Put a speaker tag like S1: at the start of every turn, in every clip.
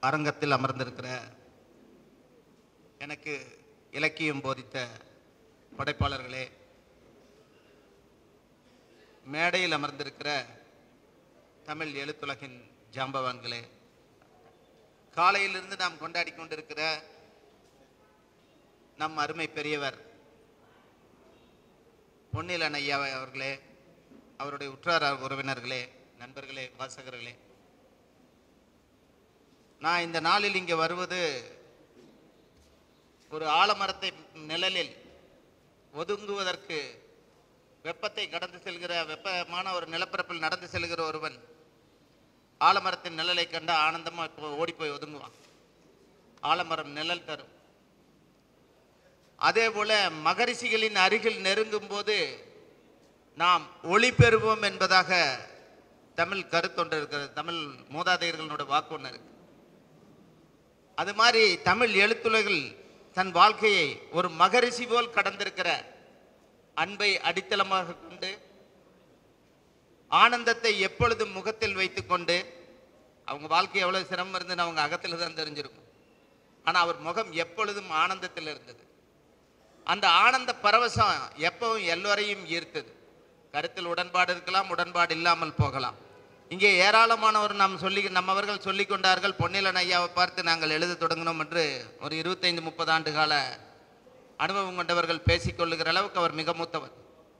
S1: அரங்கத்தில் அமர்ந்திருக்கிற எனக்கு இலக்கியம் போதித்த படைப்பாளர்களே மேடையில் அமர்ந்திருக்கிற தமிழ் எழுத்துலகின் ஜாம்பவான்களே காலையிலிருந்து நாம் கொண்டாடி கொண்டிருக்கிற நம் அருமை பெரியவர் பொன்னிலன் ஐயா அவர்களே அவருடைய உற்றார் உறவினர்களே நண்பர்களே வாசகர்களே நான் இந்த நாளில் இங்கே வருவது ஒரு ஆலமரத்தை நிழலில் ஒதுங்குவதற்கு வெப்பத்தை கடந்து செல்கிற வெப்பமான ஒரு நிலப்பரப்பில் நடந்து செல்கிற ஒருவன் ஆலமரத்தின் நிழலை கண்டு ஆனந்தமா இப்போ ஓடி போய் ஒதுங்குவான் ஆலமரம் நிழல் தரும் அதே போல மகரிஷிகளின் அருகில் நெருங்கும் போது நாம் ஒளி பெறுவோம் என்பதாக தமிழ் கருத்தொன்று இருக்கிறது தமிழ் மூதாதையர்களோட வாக்கு ஒன்று இருக்கு அது மாதிரி தமிழ் எழுத்துலகில் தன் வாழ்க்கையை ஒரு மகரிஷி போல் கடந்திருக்கிற அன்பை அடித்தளமாக கொண்டு ஆனந்தத்தை எப்பொழுதும் முகத்தில் வைத்துக்கொண்டு அவங்க வாழ்க்கை எவ்வளவு சிரமம் இருந்துன்னு அவங்க அகத்தில் தான் தெரிஞ்சிருக்கும் ஆனால் அவர் முகம் எப்பொழுதும் ஆனந்தத்தில் இருந்தது அந்த ஆனந்த பரவசம் எப்பவும் எல்லோரையும் ஈர்த்தது கருத்தில் உடன்பாடு இருக்கலாம் உடன்பாடு இல்லாமல் போகலாம் இங்கே ஏராளமானவர் நாம் சொல்லி நம்மவர்கள் சொல்லிக் கொண்டார்கள் பொன்னிலன் ஐயாவை பார்த்து நாங்கள் எழுத தொடங்கினோம் என்று ஒரு இருபத்தைந்து முப்பது ஆண்டு கால அனுபவம் கொண்டவர்கள் பேசிக்கொள்ளுகிற அளவுக்கு அவர் மிக மூத்தவர்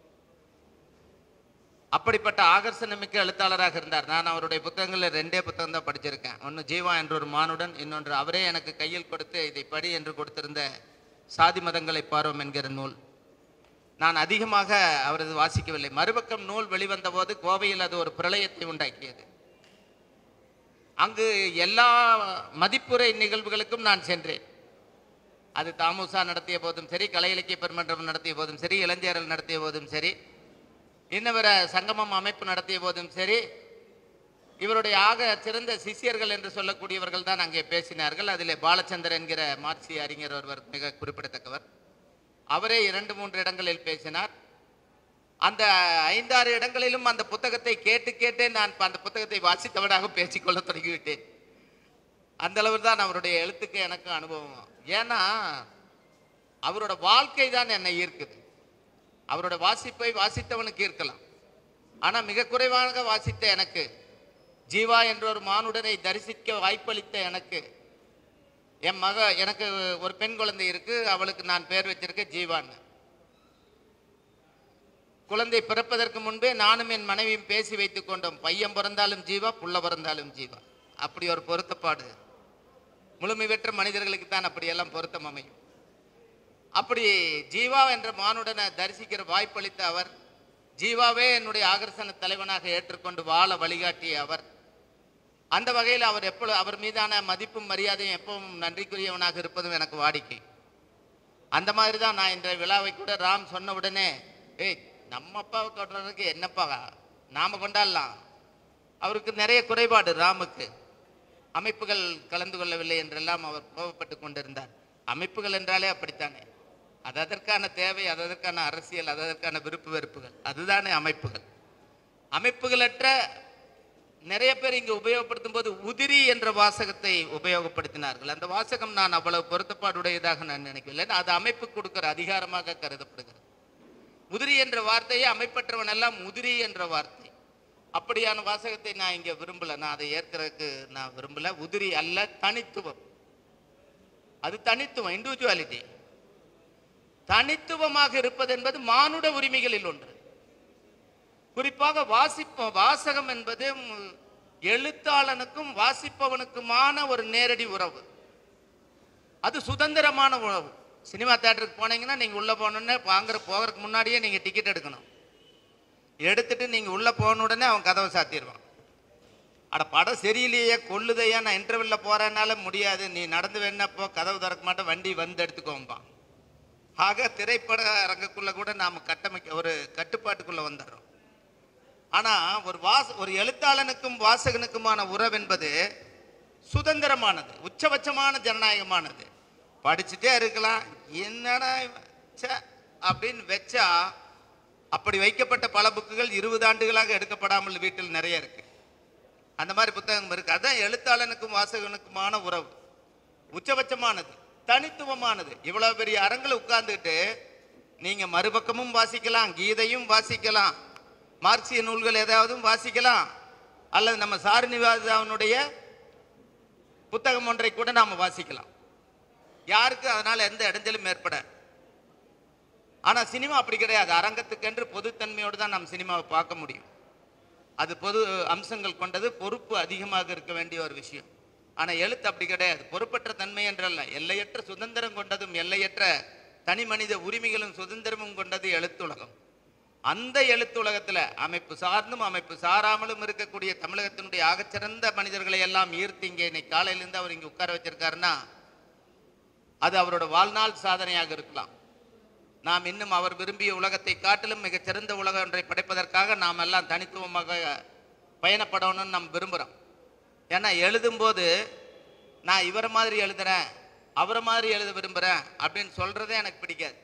S1: அப்படிப்பட்ட ஆகர்ஷணமிக்க எழுத்தாளராக இருந்தார் நான் அவருடைய புத்தகங்களில் ரெண்டே புத்தகம் தான் படிச்சிருக்கேன் ஒன்று ஜீவா என்ற ஒரு மானுடன் இன்னொன்று அவரே எனக்கு கையில் கொடுத்து இதை படி என்று கொடுத்திருந்த சாதி மதங்களை பாரோம் என்கிற நூல் நான் அதிகமாக அவரது வாசிக்கவில்லை மறுபக்கம் நூல் வெளிவந்த போது கோவையில் அது ஒரு பிரளயத்தை உண்டாக்கியது அங்கு எல்லா மதிப்புரை நிகழ்வுகளுக்கும் நான் சென்றேன் அது தாமுசா நடத்திய போதும் சரி கலை இலக்கிய பெருமன்றம் நடத்திய போதும் சரி இளஞ்சேரல் நடத்திய போதும் சரி இன்னவர சங்கமம் அமைப்பு நடத்திய போதும் சரி இவருடைய ஆக சிறந்த சிஷ்யர்கள் என்று சொல்லக்கூடியவர்கள் தான் அங்கே பேசினார்கள் அதிலே பாலச்சந்தர் என்கிற மார்க்சிய அறிஞர் ஒருவர் மிக குறிப்பிடத்தக்கவர் அவரே இரண்டு மூன்று இடங்களில் பேசினார் அந்த ஐந்தாறு இடங்களிலும் அந்த புத்தகத்தை கேட்டு கேட்டே நான் அந்த புத்தகத்தை வாசித்தவனாக பேசிக்கொள்ள தொடங்கிவிட்டேன் அந்த அளவு தான் அவருடைய எழுத்துக்கு எனக்கு அனுபவம் ஏன்னா அவரோட வாழ்க்கை தான் என்னை ஈர்க்குது அவரோட வாசிப்பை வாசித்தவனுக்கு இருக்கலாம் ஆனால் மிக குறைவாக வாசித்த எனக்கு ஜீவா என்ற ஒரு மானுடனை தரிசிக்க வாய்ப்பளித்த எனக்கு என் மக எனக்கு ஒரு பெண் குழந்தை இருக்கு அவளுக்கு நான் பேர் வச்சிருக்கேன் ஜீவான்னு குழந்தை பிறப்பதற்கு முன்பே நானும் என் மனைவியும் பேசி வைத்துக் கொண்டோம் பையன் பிறந்தாலும் ஜீவா புள்ள பிறந்தாலும் ஜீவா அப்படி ஒரு பொருத்தப்பாடு முழுமை பெற்ற மனிதர்களுக்கு தான் அப்படியெல்லாம் பொருத்தம் அமையும் அப்படி ஜீவா என்ற மானுடனை தரிசிக்கிற வாய்ப்பளித்த அவர் ஜீவாவே என்னுடைய ஆகர்ஷண தலைவனாக ஏற்றுக்கொண்டு வாழ வழிகாட்டிய அவர் அந்த வகையில் அவர் எப்பொழுது அவர் மீதான மதிப்பும் மரியாதையும் எப்பவும் நன்றிக்குரியவனாக இருப்பதும் எனக்கு வாடிக்கை அந்த மாதிரி தான் நான் இந்த விழாவை கூட ராம் சொன்ன உடனே ஏய் நம்ம அப்பாவை கொண்டாடுறதுக்கு என்னப்பா நாம கொண்டாடலாம் அவருக்கு நிறைய குறைபாடு ராமுக்கு அமைப்புகள் கலந்து கொள்ளவில்லை என்றெல்லாம் அவர் கோபப்பட்டு கொண்டிருந்தார் அமைப்புகள் என்றாலே அப்படித்தானே அது அதற்கான தேவை அது அதற்கான அரசியல் அது அதற்கான விருப்பு வெறுப்புகள் அதுதானே அமைப்புகள் அமைப்புகளற்ற நிறைய பேர் இங்கு உபயோகப்படுத்தும் போது உதிரி என்ற வாசகத்தை உபயோகப்படுத்தினார்கள் அந்த வாசகம் நான் அவ்வளவு பொருத்தப்பாடுடையதாக நான் நினைக்கவில்லை அது அமைப்பு கொடுக்கிற அதிகாரமாக கருதப்படுகிறது உதிரி என்ற வார்த்தையை அமைப்பற்றவன் எல்லாம் உதிரி என்ற வார்த்தை அப்படியான வாசகத்தை நான் இங்க விரும்பல நான் அதை ஏற்கிறதுக்கு நான் விரும்பல உதிரி அல்ல தனித்துவம் அது தனித்துவம் இண்டிவிஜுவாலிட்டி தனித்துவமாக இருப்பது என்பது மானுட உரிமைகளில் ஒன்று குறிப்பாக வாசிப்ப வாசகம் என்பது ம், எழுத்தாளனுக்கும் வாசிப்பவனுக்குமான ஒரு நேரடி உறவு அது சுதந்திரமான உறவு சினிமா தேட்டருக்கு போனீங்கன்னா நீங்க உள்ள போனோடனே வாங்குற போகிறதுக்கு முன்னாடியே நீங்க டிக்கெட் எடுக்கணும் எடுத்துட்டு நீங்க உள்ள போன உடனே அவன் கதவை சாத்திடுவான் அட படம் சரியில்லையே கொல்லுதையா நான் இன்டர்வெல்ல போறேனால முடியாது நீ நடந்து வேணப்போ கதவு திறக்க மாட்டேன் வண்டி வந்து எடுத்துக்கோம்பான் ஆக திரைப்பட அரங்குக்குள்ள கூட நாம கட்டமைக்க ஒரு கட்டுப்பாட்டுக்குள்ள வந்துடுறோம் ஆனா ஒரு வாச ஒரு எழுத்தாளனுக்கும் வாசகனுக்குமான உறவு என்பது சுதந்திரமானது உச்சபட்சமான ஜனநாயகமானது படிச்சுட்டே இருக்கலாம் என்னடா இவன், ச்சே அப்படின்னு வச்சா அப்படி வைக்கப்பட்ட பல புக்குகள் இருபது ஆண்டுகளாக எடுக்கப்படாமல் வீட்டில் நிறைய இருக்கு அந்த மாதிரி புத்தகம் இருக்கு அதான் எழுத்தாளனுக்கும் வாசகனுக்குமான உறவு உச்சபட்சமானது தனித்துவமானது இவ்வளவு பெரிய அரங்கில் உட்கார்ந்துட்டு நீங்க மறுபக்கமும் வாசிக்கலாம் கீதையும் வாசிக்கலாம் மார்க்சிய நூல்கள் ஏதாவது வாசிக்கலாம் அல்லது நம்ம சாரணிவாதாவனுடைய புத்தகம் ஒன்றை கூட நாம வாசிக்கலாம் யாருக்கு அதனால எந்த இடைஞ்சலும் ஏற்பட ஆனா சினிமா அப்படி கிடையாது அரங்கத்துக்கென்று பொதுத்தன்மையோடு தான் நாம் சினிமாவை பார்க்க முடியும் அது பொது அம்சங்கள் கொண்டது பொறுப்பு அதிகமாக இருக்க வேண்டிய ஒரு விஷயம் ஆனா எழுத்து அப்படி கிடையாது பொறுப்பற்ற தன்மை என்றல்ல எல்லையற்ற சுதந்திரம் கொண்டதும் எல்லையற்ற தனி மனித உரிமைகளும் சுதந்திரமும் கொண்டது எழுத்துலகம் அந்த எழுத்துலகத்துல அமைப்பு சார்ந்தும் அமைப்பு சாராமலும் இருக்கக்கூடிய தமிழகத்தினுடைய ஆகச்சிறந்த மனிதர்களை எல்லாம் ஈர்த்து இங்கே இன்னைக்கு காலையிலேருந்து அவர் இங்க உட்கார வச்சிருக்காருன்னா அது அவரோட வாழ்நாள் சாதனையாக இருக்கலாம் நாம் இன்னும் அவர் விரும்பிய உலகத்தை காட்டிலும் மிகச்சிறந்த உலகம் ஒன்றை படைப்பதற்காக நாம் எல்லாம் தனித்துவமாக பயணப்படணும்னு நாம் விரும்புகிறோம் ஏன்னா எழுதும்போது நான் இவரை மாதிரி எழுதுறேன் அவரை மாதிரி எழுத விரும்புகிறேன் அப்படின்னு சொல்கிறதே எனக்கு பிடிக்காது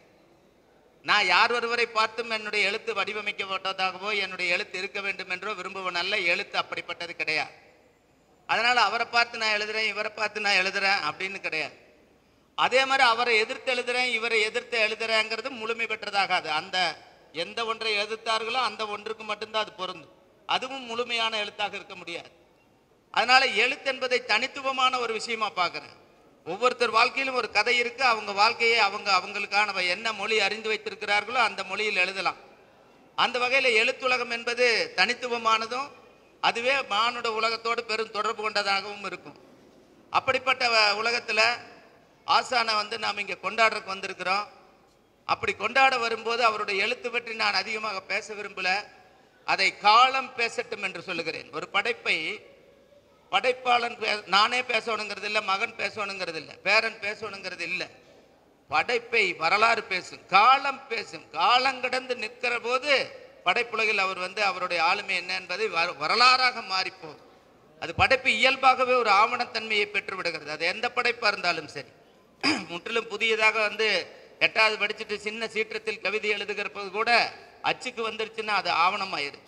S1: நான் யார் ஒருவரை பார்த்தும் என்னுடைய எழுத்து வடிவமைக்கப்பட்டதாகவோ என்னுடைய எழுத்து இருக்க வேண்டும் என்றோ விரும்புவன் அல்ல எழுத்து அப்படிப்பட்டது கிடையாது அதனால் அவரை பார்த்து நான் எழுதுறேன் இவரை பார்த்து நான் எழுதுறேன் அப்படின்னு கிடையாது அதே மாதிரி அவரை எதிர்த்து எழுதுறேன் இவரை எதிர்த்து எழுதுறேங்கிறது முழுமை பெற்றதாகாது அந்த எந்த ஒன்றை எதிர்த்தார்களோ அந்த ஒன்றுக்கு மட்டும்தான் அது பொருந்தும் அதுவும் முழுமையான எழுத்தாக இருக்க முடியாது அதனால எழுத்து என்பதை தனித்துவமான ஒரு விஷயமா பார்க்கிறேன் ஒவ்வொருத்தர் வாழ்க்கையிலும் ஒரு கதை இருக்கு அவங்க வாழ்க்கையை அவங்க அவங்களுக்கான என்ன மொழி அறிந்து வைத்திருக்கிறார்களோ அந்த மொழியில் எழுதலாம் அந்த வகையில் எழுத்துலகம் என்பது தனித்துவமானதும் அதுவே மானுட உலகத்தோடு பெரும் தொடர்பு கொண்டதாகவும் இருக்கும் அப்படிப்பட்ட வ- உலகத்துல ஆசானை வந்து நாம் இங்கே கொண்டாடுறதுக்கு வந்திருக்கிறோம் அப்படி கொண்டாட வரும்போது அவருடைய எழுத்து பற்றி நான் அதிகமாக பேச விரும்பல அதை காலம் பேசட்டும் என்று சொல்லுகிறேன் ஒரு படைப்பை படைப்பாளன் பே- நானே பேசணுங்கிறது இல்லை மகன் பேசணுங்கிறது இல்லை பேரன் பேசணுங்கிறது இல்லை படைப்பை வரலாறு பேசும் காலம் பேசும் காலம் கடந்து நிற்கிற போது படைப்புலகில் அவர் வந்து அவருடைய ஆளுமை என்ன என்பதை வர- வரலாறாக மாறிப்போம் அது படைப்பு இயல்பாகவே ஒரு ஆவணத்தன்மையை பெற்று விடுகிறது அது எந்த படைப்பாக இருந்தாலும் சரி முற்றிலும் புதியதாக வந்து எட்டாவது படிச்சுட்டு சின்ன சீற்றத்தில் கவிதை எழுதுகிறப்பது கூட அச்சுக்கு வந்துருச்சுன்னா அது ஆவணமாயிரு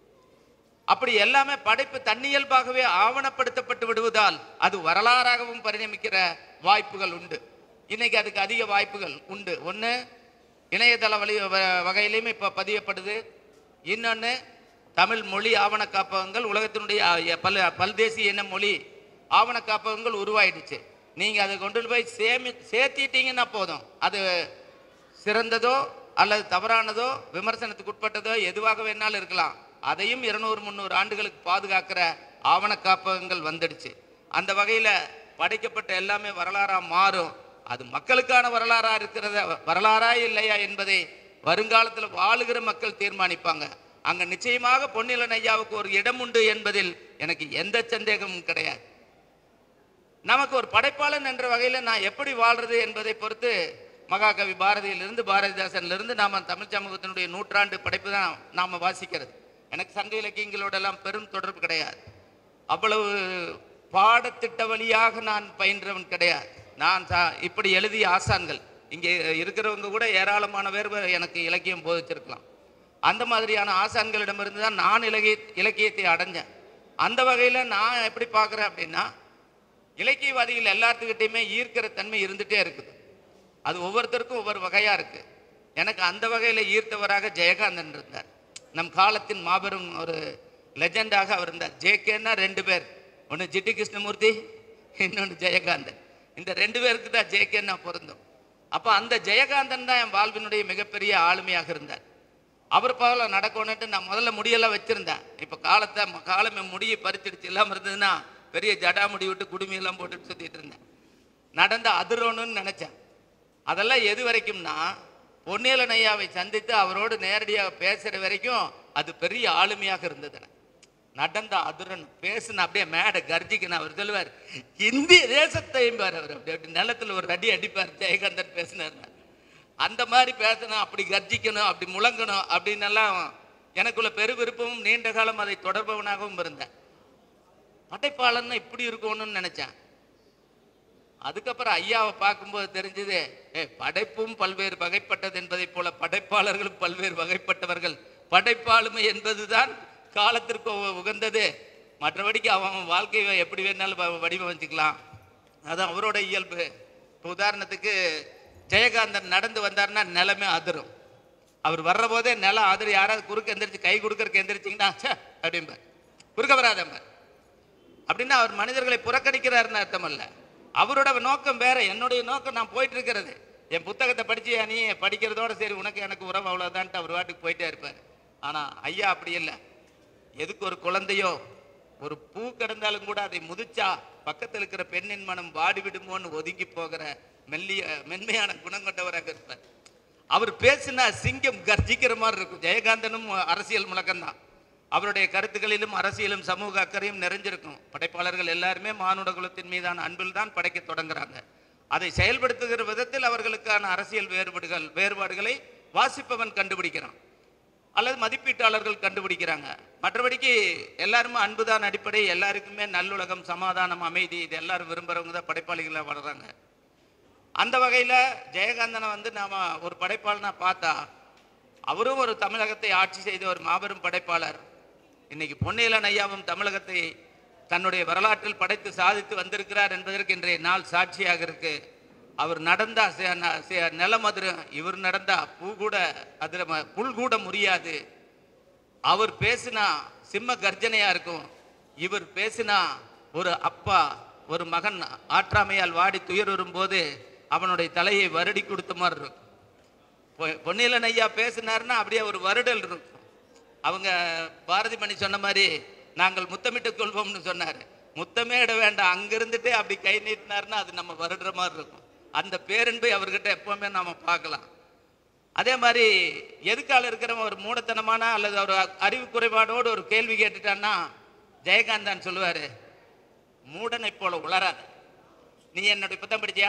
S1: அப்படி எல்லாமே படைப்பு தன்னியல்பாகவே ஆவணப்படுத்தப்பட்டு விடுவதால் அது வரலாறாகவும் பரிணமிக்கிற வாய்ப்புகள் உண்டு இன்னைக்கு அதுக்கு அதிக வாய்ப்புகள் உண்டு ஒன்று இணையதள வழி வ- வகையிலையும் இப்போ பதியப்படுது இன்னொன்று தமிழ் மொழி ஆவண காப்பகங்கள் உலகத்தினுடைய அ, பல் பல்தேசிய இன மொழி ஆவண காப்பகங்கள் உருவாயிடுச்சு நீங்கள் அதை கொண்டு போய் சேமி சேர்த்திட்டீங்கன்னா போதும் அது சிறந்ததோ அல்லது தவறானதோ விமர்சனத்துக்கு உட்பட்டதோ எதுவாக வேணாலும் இருக்கலாம் அதையும் இருநூறு முந்நூறு ஆண்டுகளுக்கு பாதுகாக்கிற ஆவண காப்பகங்கள் வந்துடுச்சு அந்த வகையில் படைக்கப்பட்ட எல்லாமே வரலாறா மாறும் அது மக்களுக்கான வரலாறா இருக்கிறத வரலாறா இல்லையா என்பதை வருங்காலத்தில் வாழுகிற மக்கள் தீர்மானிப்பாங்க அங்க நிச்சயமாக பொன்னிலன் ஐயாவுக்கு ஒரு இடம் உண்டு என்பதில் எனக்கு எந்த சந்தேகமும் கிடையாது நமக்கு ஒரு படைப்பாளன் என்ற வகையில் நான் எப்படி வாழ்றது என்பதை பொறுத்து மகாகவி பாரதியிலிருந்து பாரதிதாசனிலிருந்து நாம தமிழ் சமூகத்தினுடைய நூற்றாண்டு படைப்பு தான் நாம வாசிக்கிறது எனக்கு சங்க இலக்கியங்களோட எல்லாம் பெரும் தொடர்பு கிடையாது அவ்வளவு பாடத்திட்ட வழியாக நான் பயின்றவன் கிடையாது நான் சா- இப்படி எழுதிய ஆசான்கள் இங்கே இருக்கிறவங்க கூட ஏராளமான பேர் எனக்கு இலக்கியம் போதிச்சிருக்கலாம் அந்த மாதிரியான ஆசான்களிடமிருந்து தான் நான் இலக்கிய இலக்கியத்தை அடைஞ்சேன் அந்த வகையில் நான் எப்படி பார்க்குறேன் அப்படின்னா இலக்கியவாதிகள் எல்லாத்துக்கிட்டையுமே ஈர்க்கிற தன்மை இருந்துட்டே இருக்குது அது ஒவ்வொருத்தருக்கும் ஒவ்வொரு வகையா இருக்கு எனக்கு அந்த வகையில் ஈர்த்தவராக ஜெயகாந்தன் இருந்தார் நம் காலத்தின் மாபெரும் ஒரு லெஜெண்டாக அவர் இருந்தார் ஜேகேன்னா ரெண்டு பேர் ஒன்று ஜிட்டி கிருஷ்ணமூர்த்தி இன்னொன்று ஜெயகாந்தன் இந்த ரெண்டு பேருக்கு தான் ஜேகேன்னா பொருந்தும் அப்போ அந்த ஜெயகாந்தன் தான் என் வாழ்வினுடைய மிகப்பெரிய ஆளுமையாக இருந்தார் அவர் போல நடக்கணுன்ட்டு நான் முதல்ல முடியெல்லாம் வச்சிருந்தேன் இப்போ காலத்தை ம- காலம் என் முடியை பறிச்சிடுச்சு இல்லாமல் இருந்ததுன்னா பெரிய ஜடா முடி விட்டு குடுமையெல்லாம் போட்டுட்டு சுற்றிட்டு இருந்தேன் நடந்த அதிரணும்னு நினச்சேன் அதெல்லாம் எது வரைக்கும்னா பொன்னியலன் ஐயாவை சந்தித்து அவரோடு நேரடியாக பேசுகிற வரைக்கும் அது பெரிய ஆளுமையாக இருந்தது எனக்கு. நடந்த அதிரன் பேசுன அப்படியே மேடை கர்ஜிக்கணும் அவர் சொல்லுவார் இந்திய தேசத்தையும் பார் அவர் அப்படி அப்படி நிலத்துல ஒரு அடி அடிப்பார் ஜெயகாந்தன் பேசினார் அந்த மாதிரி பேசணும் அப்படி கர்ஜிக்கணும் அப்படி முழங்கணும் அப்படின்னு எல்லாம் எனக்குள்ள பெரு விருப்பமும் நீண்ட காலம் அதை தொடர்பவனாகவும் இருந்தேன் படைப்பாளன்னா இப்படி இருக்கணும்னு நினைச்சேன் அதுக்கப்புறம் ஐயாவை பார்க்கும்போது தெரிஞ்சது ஏ படைப்பும் பல்வேறு வகைப்பட்டது என்பதைப் போல படைப்பாளர்களும் பல்வேறு வகைப்பட்டவர்கள் படைப்பாளுமை என்பதுதான் காலத்திற்கு உ- உகந்தது மற்றபடிக்கு அவன் அவன் வாழ்க்கையை எப்படி வேணாலும் வ- வடிவமைச்சுக்கலாம் அது அவரோட இயல்பு இப்போ உதாரணத்துக்கு ஜெயகாந்தன் நடந்து வந்தாருன்னா நிலமே அதிரும் அவர் வர்ற போதே நிலம் அதிரி யாராவது குறுக்க எந்திரிச்சு கை கொடுக்கறக்கு எந்திரிச்சிங்கன்னா ச்சே அப்படிம்பார் குறுக்க வராதம்பார் அப்படின்னா அவர் மனிதர்களை புறக்கணிக்கிறாருன்னு அர்த்தம் அல்ல அவரோட நோக்கம் வேற என்னுடைய நோக்கம் நான் போயிட்டு இருக்கிறது என் புத்தகத்தை படிச்சியா நீ படிக்கிறதோட சரி உனக்கு எனக்கு உறவு அவ்வளோதான்ட்டு அவர் வாட்டுக்கு போயிட்டே இருப்பார் ஆனா ஐயா அப்படி இல்லை எதுக்கு ஒரு குழந்தையோ ஒரு பூ கிடந்தாலும் கூட அதை முதிச்சா பக்கத்தில் இருக்கிற பெண்ணின் மனம் வாடி விடுமோன்னு ஒதுங்கி போகிற மெல்லிய மென்மையான குணம் கொண்டவராக இருப்பார் அவர் பேசினா சிங்கம் கர்ஜிக்கிற மாதிரி இருக்கும் ஜெயகாந்தனும் அரசியல் முழக்கம்தான் அவருடைய கருத்துக்களிலும் அரசியலும் சமூக அக்கறையும் நிறைஞ்சிருக்கும் படைப்பாளர்கள் எல்லாருமே மானுட குலத்தின் மீதான அன்பில் தான் படைக்க தொடங்குறாங்க அதை செயல்படுத்துகிற விதத்தில் அவர்களுக்கான அரசியல் வேறுபாடுகள் வேறுபாடுகளை வாசிப்பவன் கண்டுபிடிக்கிறான் அல்லது மதிப்பீட்டாளர்கள் கண்டுபிடிக்கிறாங்க மற்றபடிக்கு எல்லாருமே அன்புதான் அடிப்படை எல்லாருக்குமே நல்லுலகம் சமாதானம் அமைதி இது எல்லாரும் விரும்புறவங்க தான் படைப்பாளிகளாக வளர்றாங்க அந்த வகையில் ஜெயகாந்தனை வந்து நாம ஒரு படைப்பாளனா பார்த்தா அவரும் ஒரு தமிழகத்தை ஆட்சி செய்த ஒரு மாபெரும் படைப்பாளர் இன்னைக்கு பொன்னியலன் ஐயாவும் தமிழகத்தை தன்னுடைய வரலாற்றில் படைத்து சாதித்து வந்திருக்கிறார் என்பதற்கு இன்றைய நாள் சாட்சியாக இருக்கு அவர் நடந்தா சே- ந- சே- நிலம் அதிரும் இவர் நடந்தா பூ கூட அதிர ம- புல் கூட முடியாது அவர் பேசினா சிம்ம கர்ஜனையா இருக்கும் இவர் பேசினா ஒரு அப்பா ஒரு மகன் ஆற்றாமையால் வாடி துயருறும் போது அவனுடைய தலையை வருடி கொடுத்த மாதிரி இருக்கும் பொ- பொன்னியலன் ஐயா பேசினாருன்னா அப்படியே ஒரு வருடல் இருக்கும் அவங்க பாரதி மணி சொன்ன மாதிரி நாங்கள் முத்தமிட்டுக் கொள்வோம்னு சொன்னார் முத்தமே இட வேண்டாம் அங்க இருந்துட்டே அப்படி கை நீட்டினாருன்னா அது நம்ம வருடுற மாதிரி இருக்கும் அந்த பேரன்பை அவர்கிட்ட எப்பவுமே நாம பார்க்கலாம் அதே மாதிரி எதுக்கால இருக்கிறவன் ஒரு மூடத்தனமான அல்லது ஒரு அறிவு குறைபாடோடு ஒரு கேள்வி கேட்டுட்டான்னா ஜெயகாந்தான் சொல்லுவாரு மூடனை போல உளராத நீ என்னுடைய புத்தம் படிச்சியா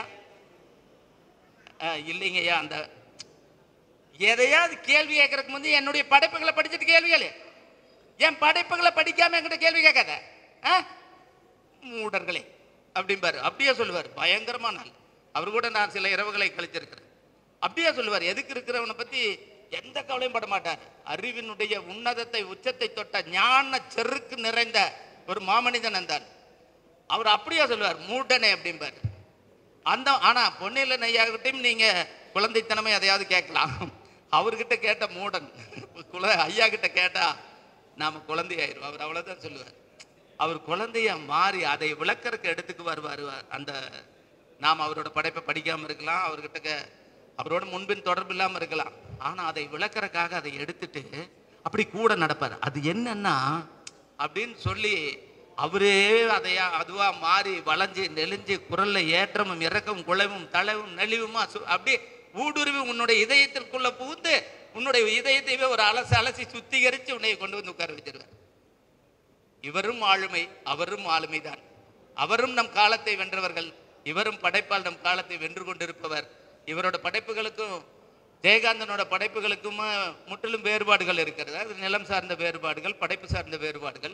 S1: அஹ், இல்லைங்கய்யா அந்த எதையாவது கேள்வி கேட்கறதுக்கு முந்தைய என்னுடைய படைப்புகளை படிச்சுட்டு கேள்வி கேளு என் படைப்புகளை படிக்காம என்கிட்ட கேள்வி கேட்காத ஆ? மூடர்களே அப்படிம்பாரு அப்படியே சொல்லுவார் பயங்கரமான ஆள் அவர் கூட நான் சில இரவுகளை கழிச்சிருக்கிறேன் அப்படியே சொல்லுவார் எதுக்கு இருக்கிறவனை பத்தி எந்த கவலையும் பட மாட்டார் அறிவினுடைய உன்னதத்தை உச்சத்தை தொட்ட ஞான செருக்கு நிறைந்த ஒரு மாமனிதன் இருந்தார் அவர் அப்படியே சொல்லுவார் மூடனே அப்படிம்பார் அந்த ஆனா பொன்னில ஐயாகிட்டையும் நீங்க குழந்தைத்தனமே எதையாவது கேட்கலாம் அவர்கிட்ட கேட்ட மூடன் குல ஐயா கிட்ட கேட்டா நாம குழந்தையாயிருவோம் அவர் அவ்வளவுதான் சொல்லுவார் அவர் குழந்தைய மாறி அதை விளக்கறதுக்கு எடுத்துக்கு வருவார் அந்த நாம் அவரோட படைப்பை படிக்காம இருக்கலாம் அவர்கிட்ட கே- அவரோட முன்பின் தொடர்பு இல்லாம இருக்கலாம் ஆனா அதை விளக்கறதுக்காக அதை எடுத்துட்டு அப்படி கூட நடப்பார் அது என்னன்னா அப்படின்னு சொல்லி அவரே அதையா அதுவா மாறி வளைஞ்சு நெளிஞ்சு குரல்ல ஏற்றமும் இறக்கமும் குலைவும் தளவும் நெளிவுமா சு- அப்படியே ஊடுருவி உன்னுடைய இதயத்திற்குள்ள புகுந்து உன்னுடைய இதயத்தையே ஒரு அலசி அலசி சுத்திகரிச்சு உன்னை கொண்டு வந்து உட்கார வச்சிருவார் இவரும் ஆளுமை அவரும் ஆளுமைதான் அவரும் நம் காலத்தை வென்றவர்கள் இவரும் படைப்பால் நம் காலத்தை வென்று கொண்டிருப்பவர் இவரோட படைப்புகளுக்கும் ஜெயகாந்தனோட படைப்புகளுக்கும் அஹ், முற்றிலும் வேறுபாடுகள் இருக்கிறது அது நிலம் சார்ந்த வேறுபாடுகள் படைப்பு சார்ந்த வேறுபாடுகள்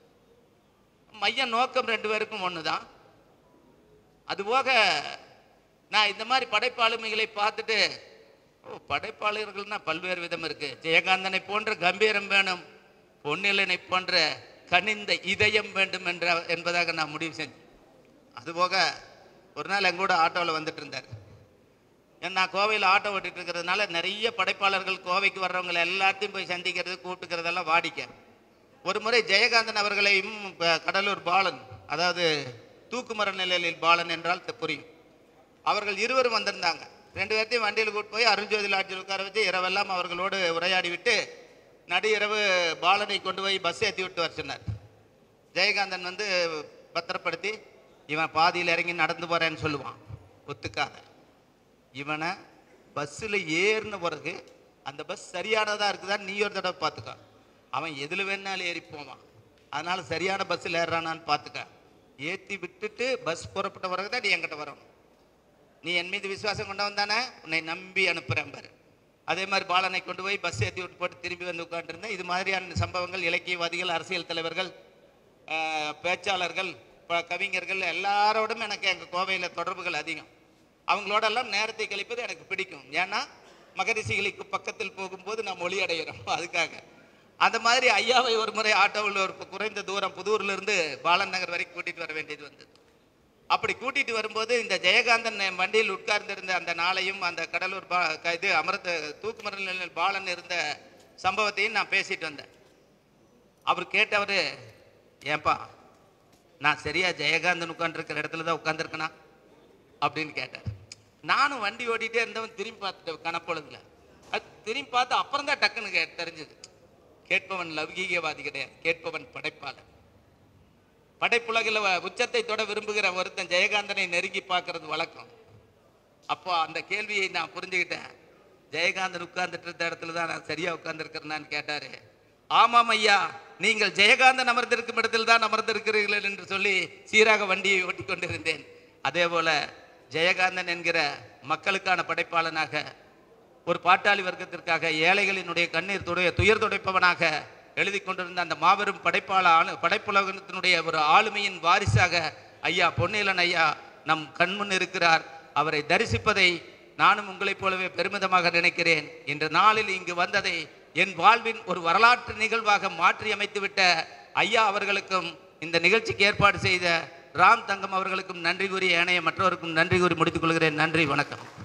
S1: மைய நோக்கம் ரெண்டு பேருக்கும் ஒண்ணுதான் அதுபோக நான் இந்த மாதிரி படைப்பாளுமைகளை பார்த்துட்டு ஓ படைப்பாளர்கள்னா பல்வேறு விதம் இருக்கு ஜெயகாந்தனை போன்ற கம்பீரம் வேணும் பொன்னிலனை போன்ற கனிந்த இதயம் வேண்டும் என்ற என்பதாக நான் முடிவு செஞ்சேன் அதுபோக ஒரு நாள் எங்க கூட ஆட்டோவில் வந்துட்டு இருந்தார் ஏன்னா நான் கோவையில் ஆட்டோ ஓட்டிட்டு இருக்கிறதுனால நிறைய படைப்பாளர்கள் கோவைக்கு வர்றவங்களை எல்லாத்தையும் போய் சந்திக்கிறது கூப்பிட்டுக்கிறதெல்லாம் வாடிக்கை ஒரு முறை ஜெயகாந்தன் அவர்களையும் ப- கடலூர் பாலன் அதாவது தூக்குமர நிலையில் பாலன் என்றால் தெ- புரியும் அவர்கள் இருவரும் வந்திருந்தாங்க ரெண்டு பேர்த்தையும் வண்டியில் கூட்டு போய் அருண்ஜோதி லாட்ஜில் உட்கார வச்சு இரவெல்லாம் அவர்களோடு உரையாடி விட்டு நடு இரவு பாலனை கொண்டு போய் பஸ் ஏற்றி விட்டு வர சொன்னார் ஜெயகாந்தன் வந்து பத்திரப்படுத்தி இவன் பாதியில் இறங்கி நடந்து போறேன்னு சொல்லுவான் ஒத்துக்காத இவனை பஸ்ஸில் ஏறின பிறகு அந்த பஸ் சரியானதா இருக்குதா நீ ஒரு தடவை பார்த்துக்க அவன் எதில் வேணாலும் ஏறி போவான் அதனால சரியான பஸ்ஸில் ஏறுறானான்னு பார்த்துக்க ஏற்றி விட்டுட்டு பஸ் புறப்பட்ட பிறகு தான் நீ என்கிட்ட வரணும் நீ என் மீது விசுவாசம் கொண்டவன் தானே உன்னை நம்பி அனுப்புகிறேன் பாரு அதே மாதிரி பாலனை கொண்டு போய் பஸ் ஏற்றி விட்டு போட்டு திரும்பி வந்து உட்காந்துருந்தேன் இது மாதிரியான சம்பவங்கள் இலக்கியவாதிகள் அரசியல் தலைவர்கள் ஆஹ், பேச்சாளர்கள் ப- கவிஞர்கள் எல்லாரோடும் எனக்கு எங்கள் கோவையில் தொடர்புகள் அதிகம் அவங்களோடெல்லாம் நேரத்தை கழிப்பது எனக்கு பிடிக்கும் ஏன்னா மகரிஷிகளுக்கு பக்கத்தில் போகும்போது நாம் ஒளி அடைகிறோம் அதுக்காக அந்த மாதிரி ஐயாவை ஒரு முறை ஆட்டோவில் ஒரு குறைந்த தூரம் புதூர்ல இருந்து பாலன் நகர் வரைக்கும் கூட்டிட்டு வர வேண்டியது வந்தது அப்படி கூட்டிட்டு வரும்போது இந்த ஜெயகாந்தன் என் வண்டியில் உட்கார்ந்திருந்த அந்த நாளையும் அந்த கடலூர் பா க- இது அமர்ந்த தூக்குமரல் நிலையில் பாலன் இருந்த சம்பவத்தையும் நான் பேசிட்டு வந்தேன் அவர் கேட்டவர் ஏன்பா நான் சரியா ஜெயகாந்தன் உட்காந்துருக்கிற இடத்துல தான் உட்காந்துருக்கனா அப்படின்னு கேட்டார் நானும் வண்டி ஓட்டிகிட்டே இருந்தவன் திரும்பி பார்த்துட்டேன் கணப்பொழுதுல அது திரும்பி பார்த்து அப்புறம் தான் டக்குன்னு கே தெரிஞ்சது கேட்பவன் லௌகீகவாதி கிடையாது கேட்பவன் படைப்பாளன் படைப்புலகில் வ- உச்சத்தை தொட விரும்புகிற ஒருத்தன் ஜெயகாந்தனை நெருங்கி பார்க்கறது வழக்கம் அப்போ அந்த கேள்வியை நான் புரிஞ்சுக்கிட்டேன் ஜெயகாந்தன் உட்கார்ந்துட்டு இருந்த இடத்துல தான் நான் சரியா உட்கார்ந்துருக்கிறேன்னு கேட்டாரு ஆமாம் ஐயா நீங்கள் ஜெயகாந்தன் அமர்ந்திருக்கும் இடத்தில் தான் அமர்ந்திருக்கிறீர்கள் என்று சொல்லி சீராக வண்டியை ஓட்டி கொண்டிருந்தேன் அதே போல ஜெயகாந்தன் என்கிற மக்களுக்கான படைப்பாளனாக ஒரு பாட்டாளி வர்க்கத்திற்காக ஏழைகளினுடைய கண்ணீர் துடைய துயர் துடைப்பவனாக எழுதி கொண்டிருந்த அந்த மாபெரும் படைப்பாள ஆளு படைப்புலகத்தினுடைய ஒரு ஆளுமையின் வாரிசாக ஐயா பொன்னிலன் ஐயா நம் கண்முன் இருக்கிறார் அவரை தரிசிப்பதை நானும் உங்களைப் போலவே பெருமிதமாக நினைக்கிறேன் இன்று நாளில் இங்கு வந்ததை என் வாழ்வின் ஒரு வரலாற்று நிகழ்வாக மாற்றி அமைத்துவிட்ட ஐயா அவர்களுக்கும் இந்த நிகழ்ச்சிக்கு ஏற்பாடு செய்த ராம் தங்கம் அவர்களுக்கும் நன்றி கூறி ஏனைய மற்றவருக்கும் நன்றி கூறி முடித்துக் கொள்கிறேன் நன்றி வணக்கம்